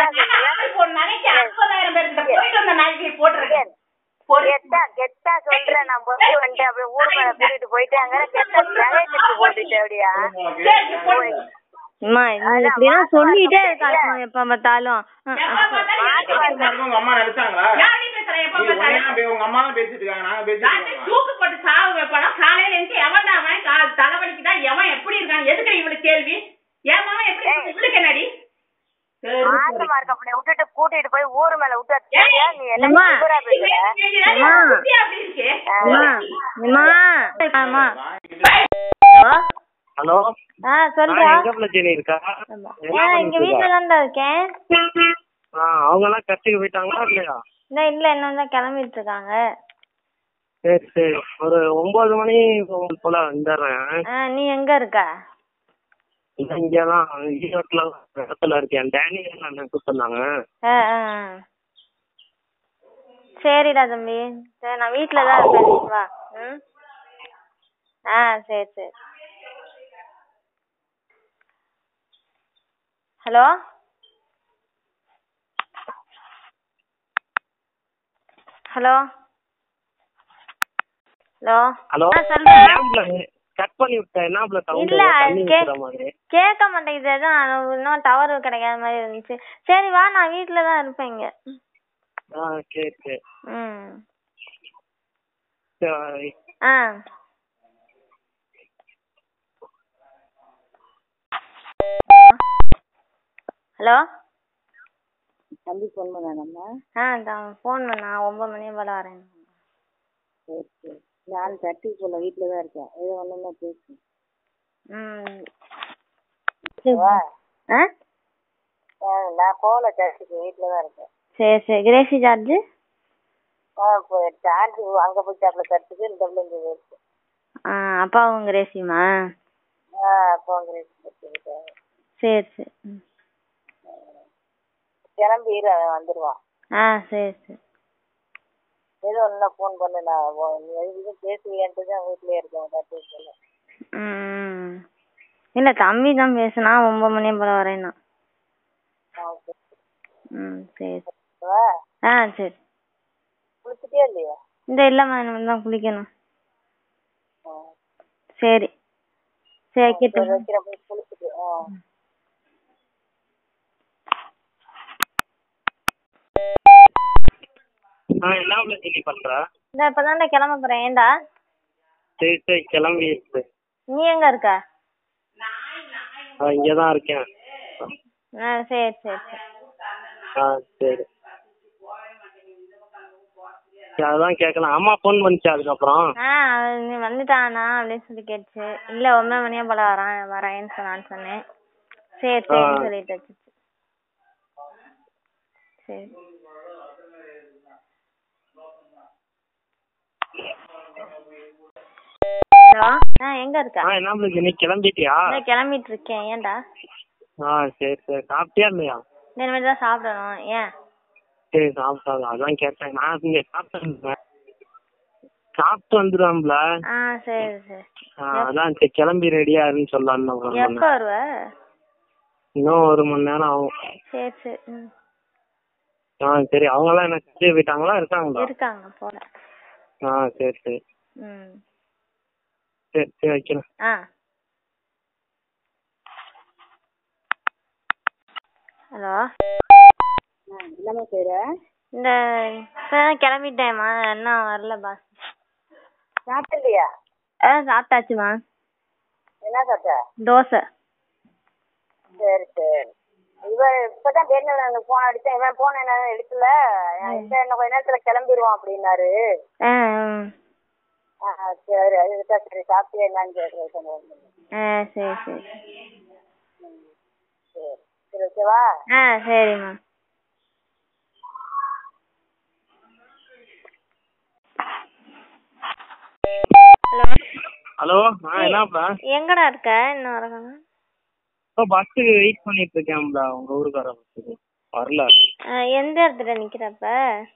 Speaker 1: கெட்டா கெட்டா சொல்றேன் நான் பொறுத்து வந்துட்டு அப்படியே ஊர் மேல கூட்டிட்டு போயிட்டாங்க கெட்டா நகையை திருப்பி போட்டுட்டு அப்படியா
Speaker 2: அம்மா நீ இப்படிலாம் சொல்லிட்டே இருக்காங்க எப்ப பார்த்தாலும் அஹ், அஹ்.
Speaker 3: உங்க அம்மா நினைச்சாங்களா நீ உன்னையா பே- உங்க அம்மா தான் பேசிட்டு இருக்காங்க நாங்க பேசிட்டு இருக்கோம்
Speaker 4: தூக்கு போட்டு சாவு வைப்பானா காலையில இருந்து எவன்டா அவன் கா- தலைவலிக்கு தான் எவன் எப்படி இருக்கான் எதுக்கு இவளுக்கு கேள்வி ஏன் மாமா எப்படி இருக்கு? இவளுக்கு என்னடி
Speaker 1: மாசமா இருக்க அப்படியே விட்டுட்டு கூட்டிட்டு போய் ஊர் மேல விட்டு வச்சிட்டியா? நீ என்ன
Speaker 2: அம்மா.
Speaker 1: சுகரா பேசுற
Speaker 2: அம்மா.
Speaker 4: புத்தி அப்படி இருக்கு
Speaker 2: அம்மா அம்மா அம்மா
Speaker 5: ஹலோ
Speaker 2: ஆ சொல்றா
Speaker 5: எங்க பிரச்சனை இருக்கா
Speaker 2: ஏன் இங்க வீட்டுல தான்டா இருக்கேன்
Speaker 5: அவங்க எல்லாம் கட்சிக்கு போயிட்டாங்களா இல்லையா
Speaker 2: இல்ல இல்ல இன்னும் தான் கிளம்பிட்டு இருக்காங்க
Speaker 5: சரி சரி ஒரு ஒன்பது மணி போல வந்துடுறேன்
Speaker 2: ஆ, நீ எங்க இருக்க
Speaker 5: நான் இங்கதான் ஈரோட்ல இடத்துல இருக்கேன் டேனியல் அண்ணன் கூப்பிட்டுருந்தாங்க
Speaker 2: ஆ, ஆ, ஆ. சரிடா தம்பி சரி நான் வீட்டுல தான் இருக்கேன் நீ வா ம் ஆ சரி சரி ஹலோ ஹலோ ஹலோ
Speaker 5: ஹலோ
Speaker 2: ஆ சொல்லுங்க
Speaker 5: கட் பண்ணி விட்டேன் என்ன பிள்ளை சவுண்ட்
Speaker 2: இல்ல,
Speaker 5: தண்ணி
Speaker 2: கே-
Speaker 5: ஊத்துற மாதிரி
Speaker 2: கேட்க மாட்டேங்குது அதான் இன்னும் டவர் கிடைக்காத மாதிரி இருந்துச்சு சரி வா நான் வீட்ல தான் இருப்பேன் இங்க
Speaker 5: ஆ சரி சரி
Speaker 2: ம்
Speaker 5: சரி
Speaker 2: ஆ ஹலோ
Speaker 1: தம்பி போன் பண்ணானம்மா
Speaker 2: ஆ தான் ஃபோன் பண்ணா ஒன்பது மணி போல வரேன்
Speaker 1: சரி சரி நான் சர்ச்சுக்கு போல வீட்டுல தான் இருக்கேன் ஏதோ ஒண்ணுன்னா பேசு
Speaker 2: ம்
Speaker 1: வா.
Speaker 2: ஆ
Speaker 1: ஆ, நான் போகல சர்ச்சுக்கு வீட்டுல தான் இருக்கேன்
Speaker 2: சரி சரி கிரேசி சார்ஜ்
Speaker 1: ஆ இப்போ சார்ஜ் அங்க போய் சாப்பிட சர்ச்சுக்கு இந்த பிள்ளை இங்க இருக்கு
Speaker 2: ஆ அப்பாவும் உங்க ரேசியமா
Speaker 1: அப்போ கிரேசி
Speaker 2: சரி சரி ம்.
Speaker 1: கிளம்பி இரு அவன் வந்துடுவான்
Speaker 2: ஆ சரி சரி
Speaker 1: ஏதோ ஒன்று ஃபோன் பண்ணு நான் உன் நீ எதுவும் பேசுவியான்ட்டு தான் வீட்லயே இருக்கேன் கட்டி சொல்ல
Speaker 2: ம் இல்ல தம்பி தான் பேசுனா ஒன்பது மணி போல வரேன்னா ம் சரி ஆ சரி
Speaker 1: குளிச்சுட்டே இல்லையா
Speaker 2: இந்த இல்லம்மா இனிமேல் தான் குளிக்கணும் சரி சரி வைக்கட்டும்
Speaker 1: வைக்கிற போய் குளிச்சுட்டு ஆ
Speaker 5: ஆ என்ன சொல்லி பண்ற
Speaker 2: இந்த இப்பதான்டா கிளம்ப போறேன் ஏன்டா
Speaker 5: சரி சரி கிளம்பி
Speaker 2: நீ எங்க இருக்க
Speaker 5: இங்கே தான் இருக்கேன்
Speaker 2: ஆ சரி சரி சரி
Speaker 5: ஆ சரி சரி, அதான் கேட்கலாம் அம்மா ஃபோன் பண்ணிச்சு அதுக்கப்புறம்
Speaker 2: ஆ அது நீ வந்துட்டானா அப்படின்னு சொல்லி கேட்டுச்சு இல்ல ஒன்பது மணியா போல வரான் வரேன்னு சொன்னான்னு சொன்னேன் சரி சரின்னு
Speaker 5: ஆ.
Speaker 2: சொல்லிட்டு வச்சுச்சு சரி ஹலோ ஆ எங்க இருக்க
Speaker 5: ஆ என்ன பண்ணுச்சு நீ கிளம்பிட்டியா
Speaker 2: இந்த கிளம்பிட்டு இருக்கேன் ஏன்டா
Speaker 5: ஆ சரி சரி சாப்பிட்டியா இல்லையா
Speaker 2: இந்த இனிமேல் தான் சாப்பிடணும் ஏன்
Speaker 5: சரி சாப்பிட்டாங்க அதான் கேட்டேன் நான் இங்கே சாப்பிட்டேன் சாப்பிட்டு வந்துடுவான்ல
Speaker 2: ஆ சரி சரி
Speaker 5: ஆ, அதான் சரி கிளம்பி ரெடியா இருன்னு சொல்லலான்னு தான் phone
Speaker 2: எப்போ
Speaker 5: பண்ணேன்.
Speaker 2: வருவ
Speaker 5: இன்னும் ஒரு மணி நேரம் ஆகும்
Speaker 2: சரி சரி ம்
Speaker 5: ஆ சரி அவங்கெல்லாம் என்ன கட்சி போயிட்டாங்களா இருக்காங்களா
Speaker 2: இருக்காங்க போல
Speaker 5: ஆ சரி சரி
Speaker 2: ம்
Speaker 5: சரி சரி வைக்கிறேன்
Speaker 2: ஆ ஹலோ
Speaker 1: என்னம்மா செய்யற
Speaker 2: இந்த இப்பதான் கிளம்பிட்டேம்மா இன்னும் வரல பாஸ்
Speaker 1: சாப்பிடலையா
Speaker 2: ஆ சாப்பிட்டாச்சுமா
Speaker 1: என்ன சாப்பிட்ட
Speaker 2: தோசை
Speaker 1: சரி சரி இவ இப்பதான் பேருந்து போன் அடிச்சேன் இவன் போன் என்ன எடுக்கல இந்த இன்னும் கொஞ்ச நேரத்துல கிளம்பிடுவான் அப்படின்னாரு
Speaker 2: ஆ ம்.
Speaker 1: ஆ, சரி அதுதான் சரி சாப்பிட்டியா என்னன்னு கேட்கறேன்
Speaker 2: ஆ சரி சரி
Speaker 1: சரி சரி ஓகேவா
Speaker 2: ஆ சரிம்மா ஹலோ
Speaker 5: ஹலோ ஆ என்னப்பா
Speaker 2: எங்கடா இருக்க இன்னும் வரகாங்க
Speaker 5: இப்போ பஸ்ஸுக்கு வெயிட் பண்ணிட்டு இருக்கேன்ல உங்க ஊருக்கார பஸ்ஸுக்கு வரல
Speaker 2: எந்த இடத்துல நிக்கிறப்ப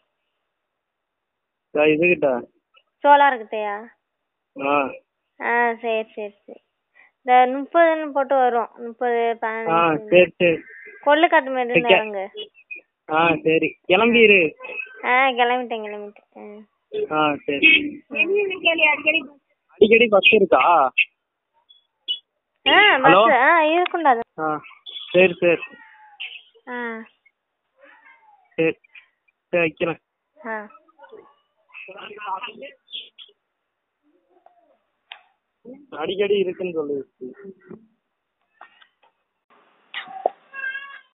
Speaker 5: இதோ இதுகிட்ட
Speaker 2: சோலார்கிட்டயா
Speaker 5: ஆ
Speaker 2: ஆ சரி சரி சரி இந்த முப்பதுன்னு போட்டு வரும் முப்பது
Speaker 5: ஆ
Speaker 2: பதினஞ்சு
Speaker 5: சரி சரி
Speaker 2: கொள்ளுக்காட்டு மேடு
Speaker 5: சரி.
Speaker 2: இறங்கு
Speaker 5: ஆ சரி கிளம்பிரு
Speaker 2: ஆ கிளம்பிட்டேன் கிளம்பிட்டேன்
Speaker 5: ஆ சரி அடிக்கடி பஸ் இருக்கா
Speaker 2: ஆ
Speaker 5: Hello?
Speaker 2: பஸ் ஆ இருக்கும்டா அது.
Speaker 5: ஆ சரி சரி
Speaker 2: ஆ
Speaker 5: சரி சரி வைக்கிறேன்
Speaker 2: ஆ
Speaker 5: அடிக்கடி இருக்குன்னு சொல்லு